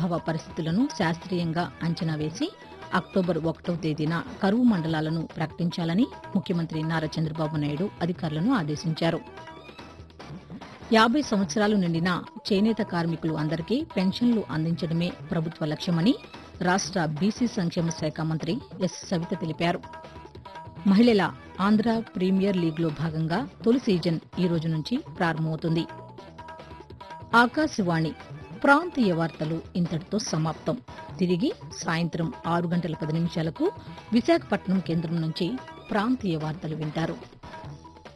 ఆవిర్భావ పరిస్థితులను శాస్త్రీయంగా అంచనా వేసి అక్టోబర్ ఒకటవ తేదీన కరువు మండలాలను ప్రకటించాలని ముఖ్యమంత్రి నారా చంద్రబాబు నాయుడు అధికారులను ఆదేశించారు యాభై సంవత్సరాలు నిండిన చేనేత కార్మికులు అందరికీ పెన్షన్లు అందించడమే ప్రభుత్వ లక్ష్యమని రాష్ట బీసీ సంక్షేమ శాఖ మంత్రి ఎస్ సవిత తెలిపారు మహిళల ఆంధ్ర ప్రీమియర్ లీగ్లో భాగంగా తొలి సీజన్ ఈ రోజు నుంచి ప్రారంభమవుతుంది ఆకాశవాణి ప్రాంతీయ వార్తలు ఇంతటితో సమాప్తం తిరిగి సాయంత్రం ఆరు గంటల పది నిమిషాలకు విశాఖపట్నం కేంద్రం నుంచి ప్రాంతీయ వార్తలు వింటారు